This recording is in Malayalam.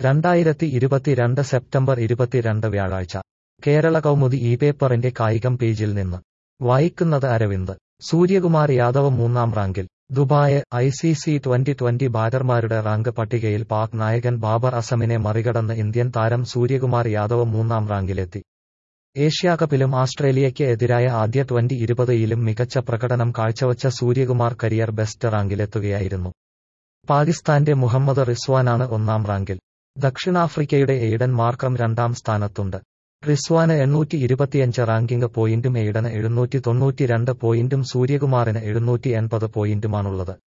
രണ്ടായിരത്തി ഇരുപത്തിരണ്ട് സെപ്റ്റംബർ ഇരുപത്തിരണ്ട് വ്യാഴാഴ്ച കേരള കൗമുദി ഈ പേപ്പറിന്റെ കായികം പേജിൽ നിന്ന് വായിക്കുന്നത് അരവിന്ദ് സൂര്യകുമാർ യാദവ് മൂന്നാം റാങ്കിൽ Dubai I C C twenty twenty ബാറ്റർമാരുടെ റാങ്ക് പട്ടികയിൽ പാക് നായകൻ ബാബർ അസമിനെ മറികടന്ന് ഇന്ത്യൻ താരം സൂര്യകുമാർ യാദവ് മൂന്നാം റാങ്കിലെത്തി ഏഷ്യാകപ്പിലും ആസ്ട്രേലിയയ്ക്ക് എതിരായ ആദ്യ ട്വന്റി ഇരുപതിലും മികച്ച പ്രകടനം കാഴ്ചവച്ച സൂര്യകുമാർ കരിയർ ബെസ്റ്റ് റാങ്കിലെത്തുകയായിരുന്നു പാകിസ്ഥാന്റെ മുഹമ്മദ് റിസ്വാനാണ് ഒന്നാം റാങ്കിൽ ദക്ഷിണാഫ്രിക്കയുടെ എയ്ഡൻ മാർക്കം രണ്ടാം സ്ഥാനത്തുണ്ട് റിസ്വാന് എണ്ണൂറ്റി ഇരുപത്തിയഞ്ച് റാങ്കിംഗ് പോയിന്റും എയ്ഡന് എഴുന്നൂറ്റി തൊണ്ണൂറ്റിരണ്ട് പോയിന്റും സൂര്യകുമാറിന് എഴുന്നൂറ്റി എൺപത് പോയിന്റുമാണുള്ളത്